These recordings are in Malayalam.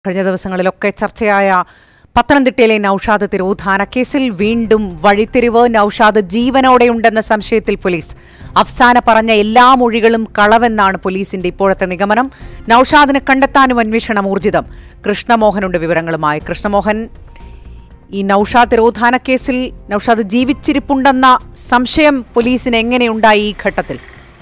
കഴിഞ്ഞ ദിവസങ്ങളിലൊക്കെ ചർച്ചയായ പത്തനംതിട്ടയിലെ നൌഷാദ് തിരോധാന കേസിൽ വീണ്ടും വഴിത്തിരിവ് നൌഷാദ് ജീവനോടെയുണ്ടെന്ന സംശയത്തിൽ പോലീസ് അഫ്സാന പറഞ്ഞ എല്ലാ മൊഴികളും കളവെന്നാണ് പോലീസിന്റെ ഇപ്പോഴത്തെ നിഗമനം നൌഷാദിനെ കണ്ടെത്താനും അന്വേഷണം ഊർജിതം കൃഷ്ണമോഹനുണ്ട് വിവരങ്ങളുമായി കൃഷ്ണമോഹൻ ഈ നൌഷാദ് തിരോധാന കേസിൽ നൌഷാദ് ജീവിച്ചിരിപ്പുണ്ടെന്ന സംശയം പോലീസിന് എങ്ങനെയുണ്ടായി ഈ ഘട്ടത്തിൽ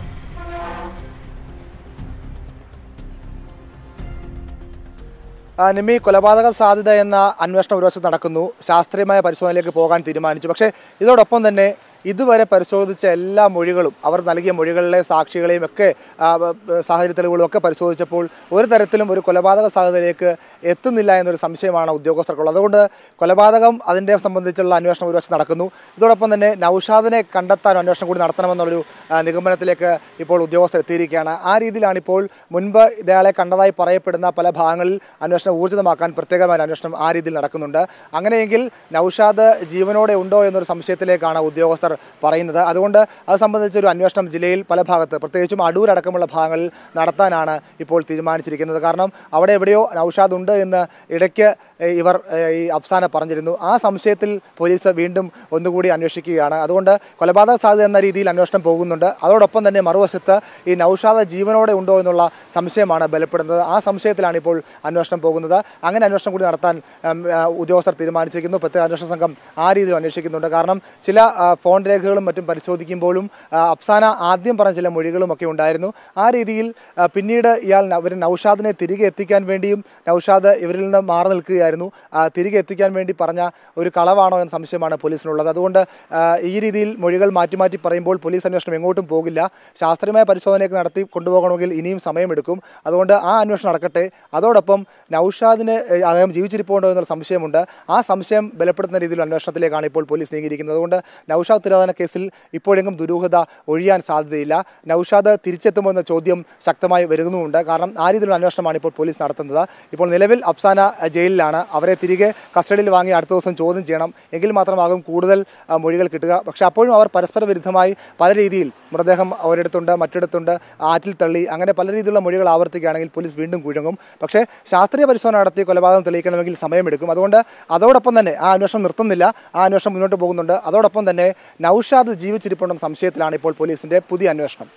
ആ, നിമ്മി കൊലപാതക സാധ്യത എന്ന അന്വേഷണം ഒരു വശത്ത് നടക്കുന്നു ശാസ്ത്രീയമായ പരിശോധനയിലേക്ക് പോകാൻ തീരുമാനിച്ചു പക്ഷേ ഇതോടൊപ്പം തന്നെ ഇതുവരെ പരിശോധിച്ച എല്ലാ മൊഴികളും അവർ നൽകിയ മൊഴികളിലെ സാക്ഷികളെയും ഒക്കെ ആ, ബ- ബ- സാഹചര്യ തെളിവുകളും ഒക്കെ പരിശോധിച്ചപ്പോൾ ഒരു തരത്തിലും ഒരു കൊലപാതക സാധ്യതയിലേക്ക് എത്തുന്നില്ല എന്നൊരു സംശയമാണ് ഉദ്യോഗസ്ഥർക്കുള്ളത് അതുകൊണ്ട് കൊലപാതകം അതിൻ്റെ സംബന്ധിച്ചുള്ള അന്വേഷണം ഒരു വശത്ത് നടക്കുന്നു ഇതോടൊപ്പം തന്നെ നൌഷാദിനെ കണ്ടെത്താൻ അന്വേഷണം കൂടി നടത്തണമെന്നുള്ളൊരു ആ, നിഗമനത്തിലേക്ക് ഇപ്പോൾ ഉദ്യോഗസ്ഥർ എത്തിയിരിക്കുകയാണ് ആ രീതിയിലാണ് ഇപ്പോൾ മുൻപ് ഇയാളെ കണ്ടതായി പറയപ്പെടുന്ന പല ഭാഗങ്ങളിൽ അന്വേഷണം ഊർജിതമാക്കാൻ പ്രത്യേകമായ അന്വേഷണം ആ രീതിയിൽ നടക്കുന്നുണ്ട് അങ്ങനെയെങ്കിൽ നൌഷാദ് ജീവനോടെ ഉണ്ടോ എന്നൊരു സംശയത്തിലേക്കാണ് ഉദ്യോഗസ്ഥർ പറയുന്നത് അതുകൊണ്ട് അത് സംബന്ധിച്ചൊരു അന്വേഷണം ജില്ലയിൽ പല ഭാഗത്ത് പ്രത്യേകിച്ചും അടൂർ അടക്കമുള്ള ഭാഗങ്ങളിൽ നടത്താനാണ് ഇപ്പോൾ തീരുമാനിച്ചിരിക്കുന്നത് കാരണം അവിടെ എവിടെയോ നൌഷാദ് ഉണ്ട് എന്ന് ഇടയ്ക്ക് ഏഹ്, ഇവർ ഏഹ്, ഈ അഫ്സാന പറഞ്ഞിരുന്നു ആ സംശയത്തിൽ പോലീസ് വീണ്ടും ഒന്നുകൂടി അന്വേഷിക്കുകയാണ് അതുകൊണ്ട് കൊലപാതക സാധ്യത എന്ന രീതിയിൽ അന്വേഷണം പോകുന്നുണ്ട് അതോടൊപ്പം തന്നെ മറുവശത്ത് ഈ നൌഷാദ ജീവനോടെ ഉണ്ടോ എന്നുള്ള സംശയമാണ് ബലപ്പെടുന്നത് ആ സംശയത്തിലാണ് ഇപ്പോൾ അന്വേഷണം പോകുന്നത് അങ്ങനെ അന്വേഷണം കൂടി നടത്താൻ ഉം, ആ, ഉദ്യോഗസ്ഥർ തീരുമാനിച്ചിരിക്കുന്നു പ്രത്യേക അന്വേഷണ സംഘം ആ രീതിയിൽ അന്വേഷിക്കുന്നുണ്ട് കാരണം ചില ആ, ഫോൺ രേഖകളും മറ്റും പരിശോധിക്കുമ്പോഴും ആ, അഫ്സാന ആദ്യം പറഞ്ഞ ചില മൊഴികളും ഒക്കെ ഉണ്ടായിരുന്നു ആ രീതിയിൽ ആ, പിന്നീട് ഇയാൾ അവർ നൌഷാദിനെ തിരികെ എത്തിക്കാൻ വേണ്ടിയും നൌഷാദ് ഇവരിൽ നിന്ന് മാറി നിൽക്കുകയായിരുന്നു ആ, തിരികെ എത്തിക്കാൻ വേണ്ടി പറഞ്ഞ ഒരു കളവാണോ എന്ന സംശയമാണ് പോലീസിനുള്ളത് അതുകൊണ്ട് ആ, ഈ രീതിയിൽ മൊഴികൾ മാറ്റി മാറ്റി പറയുമ്പോൾ പോലീസ് അന്വേഷണം എങ്ങോട്ടും പോകില്ല ശാസ്ത്രീയമായ പരിശോധനയൊക്കെ നടത്തി കൊണ്ടുപോകണമെങ്കിൽ ഇനിയും സമയമെടുക്കും അതുകൊണ്ട് ആ അന്വേഷണം നടക്കട്ടെ അതോടൊപ്പം നൌഷാദിന് ഏഹ്, അദ്ദേഹം ജീവിച്ചിരിപ്പുണ്ടോ എന്നുള്ള സംശയമുണ്ട് ആ സംശയം ബലപ്പെടുത്തുന്ന രീതിയിൽ അന്വേഷണത്തിലേക്കാണ് ഇപ്പോൾ പോലീസ് നീങ്ങിയിരിക്കുന്നത് അതുകൊണ്ട് നൌഷാദ് തിരോധാന കേസിൽ ഇപ്പോഴെങ്കിലും ദുരൂഹത ഒഴിയാൻ സാധ്യതയില്ല നൌഷാദ് തിരിച്ചെത്തുമോ എന്ന ചോദ്യം ശക്തമായി വരുന്നുമുണ്ട് കാരണം ആ രീതിയിലുള്ള അന്വേഷണമാണ് ഇപ്പോൾ പോലീസ് നടത്തുന്നത് ഇപ്പോൾ നിലവിൽ അഫ്സാന അഹ്, ജയിലിലാണ് അവരെ തിരികെ കസ്റ്റഡിയിൽ വാങ്ങി അടുത്ത ദിവസം ചോദ്യം ചെയ്യണം എങ്കിൽ മാത്രമാകും കൂടുതൽ ആ, മൊഴികൾ കിട്ടുക പക്ഷേ അപ്പോഴും അവർ പരസ്പര വിരുദ്ധമായി പല രീതിയിൽ മൃതദേഹം ഒരിടത്തുണ്ട് മറ്റിടത്തുണ്ട് ആറ്റിൽ തള്ളി അങ്ങനെ പല രീതിയിലുള്ള മൊഴികൾ ആവർത്തിക്കുകയാണെങ്കിൽ പോലീസ് വീണ്ടും കുഴങ്ങും പക്ഷേ ശാസ്ത്രീയ പരിശോധന നടത്തി കൊലപാതകം തെളിയിക്കണമെങ്കിൽ സമയമെടുക്കും അതുകൊണ്ട് അതോടൊപ്പം തന്നെ ആ അന്വേഷണം നിർത്തുന്നില്ല ആ അന്വേഷണം മുന്നോട്ട് പോകുന്നുണ്ട് അതോടൊപ്പം തന്നെ നൌഷാദ് ജീവിച്ചിരിപ്പുണ്ടെന്ന സംശയത്തിലാണ് ഇപ്പോൾ പോലീസിന്റെ പുതിയ അന്വേഷണം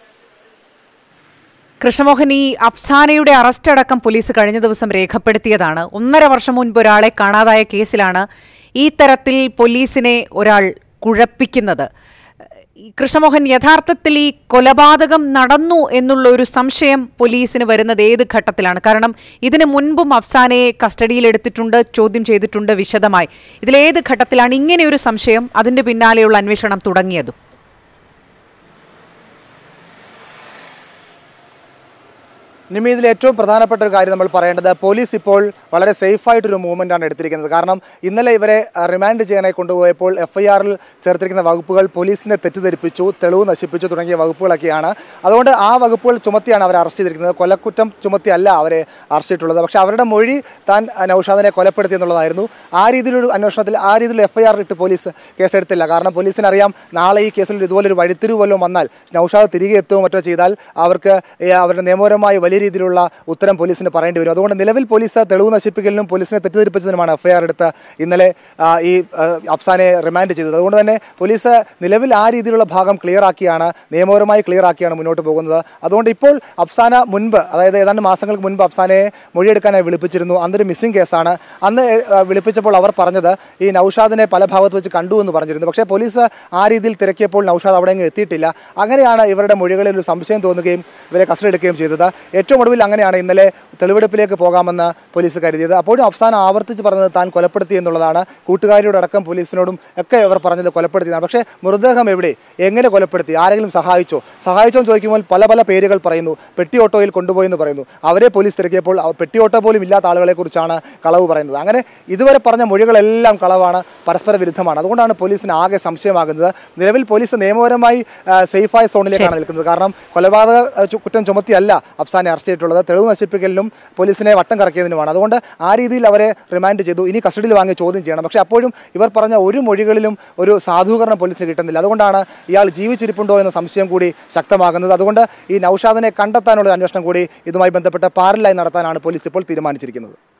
കൃഷ്ണമോഹൻ ഈ അഫ്സാനയുടെ അറസ്റ്റ് അടക്കം പോലീസ് കഴിഞ്ഞ ദിവസം രേഖപ്പെടുത്തിയതാണ് ഒന്നര വർഷം മുൻപ് ഒരാളെ കാണാതായ കേസിലാണ് ഈ തരത്തിൽ പോലീസിനെ ഒരാൾ കുഴപ്പിക്കുന്നത് ഈ കൃഷ്ണമോഹൻ യഥാർത്ഥത്തിൽ ഈ കൊലപാതകം നടന്നു എന്നുള്ള ഒരു സംശയം പോലീസിന് വരുന്നത് ഏത് ഘട്ടത്തിലാണ് കാരണം ഇതിനു മുൻപും അഫ്സാനയെ കസ്റ്റഡിയിൽ എടുത്തിട്ടുണ്ട് ചോദ്യം ചെയ്തിട്ടുണ്ട് വിശദമായി ഇതിലേത് ഘട്ടത്തിലാണ് ഇങ്ങനെയൊരു സംശയം അതിന്റെ പിന്നാലെയുള്ള അന്വേഷണം തുടങ്ങിയതും നിമി ഇതിൽ ഏറ്റവും പ്രധാനപ്പെട്ട ഒരു കാര്യം നമ്മൾ പറയേണ്ടത് പോലീസ് ഇപ്പോൾ വളരെ സേഫ് ആയിട്ടൊരു മൂവ്മെന്റ് ആണ് എടുത്തിരിക്കുന്നത് കാരണം ഇന്നലെ ഇവരെ അഹ്, റിമാൻഡ് ചെയ്യാനായി കൊണ്ടുപോയപ്പോൾ എഫ് ഐ ആറിൽ ചേർത്തിരിക്കുന്ന വകുപ്പുകൾ പോലീസിനെ തെറ്റിദ്ധരിപ്പിച്ചു തെളിവ് നശിപ്പിച്ചു തുടങ്ങിയ വകുപ്പുകളൊക്കെയാണ് അതുകൊണ്ട് ആ വകുപ്പുകൾ ചുമത്തിയാണ് അവരെ അറസ്റ്റ് ചെയ്തിരിക്കുന്നത് കൊലക്കുറ്റം ചുമത്തിയല്ല അവരെ അറസ്റ്റ് ചെയ്തിട്ടുള്ളത് പക്ഷേ അവരുടെ മൊഴി താൻ അഹ്, നൗഷാദിനെ കൊലപ്പെടുത്തി എന്നുള്ളതായിരുന്നു ആ രീതിയിലൊരു അന്വേഷണത്തിൽ ആ രീതിയിൽ എഫ് ഐ ആർ ഇട്ട് പോലീസ് കേസെടുത്തില്ല കാരണം പോലീസിന് അറിയാം നാളെ ഈ കേസിൽ ഇതുപോലൊരു വഴിത്തിരിവ് വല്ലതും വന്നാൽ നൗഷാദ് തിരികെ എത്തുകയോ മറ്റോ ചെയ്താൽ അവർക്ക് ഏ, അവരുടെ നിയമപരമായി വലിയ രീതിയിലുള്ള ഉത്തരം പോലീസിന് പറയേണ്ടി വരും അതുകൊണ്ട് നിലവിൽ പോലീസ് തെളിവ് നശിപ്പിക്കലിനും പോലീസിനെ തെറ്റിദ്ധരിപ്പിച്ചതിനുമാണ് എഫ്ഐആർ എടുത്ത് ഇന്നലെ ആ, ഈ ആ, അഫ്സാനെ റിമാൻഡ് ചെയ്തത് അതുകൊണ്ട് തന്നെ പോലീസ് നിലവിൽ ആ രീതിയിലുള്ള ഭാഗം ക്ലിയർ ആക്കിയാണ് നിയമപരമായി ക്ലിയർ ആക്കിയാണ് മുന്നോട്ട് പോകുന്നത് അതുകൊണ്ട് ഇപ്പോൾ അഫ്സാന മുൻപ് അതായത് ഏതാണ്ട് മാസങ്ങൾക്ക് മുൻപ് അഫ്സാനയെ മൊഴിയെടുക്കാനായി വിളിപ്പിച്ചിരുന്നു അന്നൊരു മിസ്സിംഗ് കേസാണ് അന്ന് ആ, വിളിപ്പിച്ചപ്പോൾ അവർ പറഞ്ഞത് ഈ നൌഷാദിനെ പല ഭാഗത്ത് വെച്ച് കണ്ടു എന്ന് പറഞ്ഞിരുന്നു പക്ഷേ പോലീസ് ആ രീതിയിൽ തിരക്കിയപ്പോൾ നൌഷാദ് അവിടെ എങ്ങും എത്തിയിട്ടില്ല അങ്ങനെയാണ് ഇവരുടെ മൊഴികളിൽ ഒരു സംശയം തോന്നുകയും ഇവരെ കസ്റ്റഡി എടുക്കുകയും ചെയ്തത് ഏറ്റവും ഒടുവിൽ അങ്ങനെയാണ് ഇന്നലെ തെളിവെടുപ്പിലേക്ക് പോകാമെന്ന് പോലീസ് കരുതിയത് അപ്പോഴും അവസാനം ആവർത്തിച്ച് പറഞ്ഞത് താൻ കൊലപ്പെടുത്തി എന്നുള്ളതാണ് കൂട്ടുകാരിയോടക്കം പോലീസിനോടും ഒക്കെ ഇവർ പറഞ്ഞത് കൊലപ്പെടുത്തിയതാണ് പക്ഷേ മൃതദേഹം എവിടെ എങ്ങനെ കൊലപ്പെടുത്തി ആരെങ്കിലും സഹായിച്ചോ സഹായിച്ചോ എന്ന് ചോദിക്കുമ്പോൾ പല പല പേരുകൾ പറയുന്നു പെട്ടി ഓട്ടോയിൽ കൊണ്ടുപോയി എന്ന് പറയുന്നു അവരെ പോലീസ് തിരക്കിയപ്പോൾ അവ- പെട്ടി ഓട്ടോ പോലും ഇല്ലാത്ത ആളുകളെ കുറിച്ചാണ് കളവ് പറയുന്നത് അങ്ങനെ ഇതുവരെ പറഞ്ഞ മൊഴികളെല്ലാം കളവാണ് പരസ്പര വിരുദ്ധമാണ് അതുകൊണ്ടാണ് പോലീസിന് ആകെ സംശയമാകുന്നത് നിലവിൽ പോലീസ് നിയമപരമായി ആ, സേഫായ സോണിലേക്കാണ് നിൽക്കുന്നത് കാരണം കൊലപാതക ആ, ചു- കുറ്റം ചുമത്തിയല്ല അഫ്സാനെ അറസ്റ്റ് ചെയ്തിട്ടുള്ളത് തെളിവ് നശിപ്പിക്കലിനും പോലീസിനെ വട്ടം കറക്കിയതിനുമാണ് അതുകൊണ്ട് ആ രീതിയിൽ അവരെ റിമാൻഡ് ചെയ്തു ഇനി കസ്റ്റഡിയിൽ വാങ്ങി ചോദ്യം ചെയ്യണം പക്ഷേ അപ്പോഴും ഇവർ പറഞ്ഞ ഒരു മൊഴികളിലും ഒരു സാധൂകരണം പോലീസിന് കിട്ടുന്നില്ല അതുകൊണ്ടാണ് ഇയാൾ ജീവിച്ചിരിപ്പുണ്ടോ എന്ന സംശയം കൂടി ശക്തമാകുന്നത് അതുകൊണ്ട് ഈ നൌഷാദിനെ കണ്ടെത്താനുള്ള ഒരു അന്വേഷണം കൂടി ഇതുമായി ബന്ധപ്പെട്ട് പാരലായി നടത്താനാണ് പോലീസ് ഇപ്പോൾ തീരുമാനിച്ചിരിക്കുന്നത്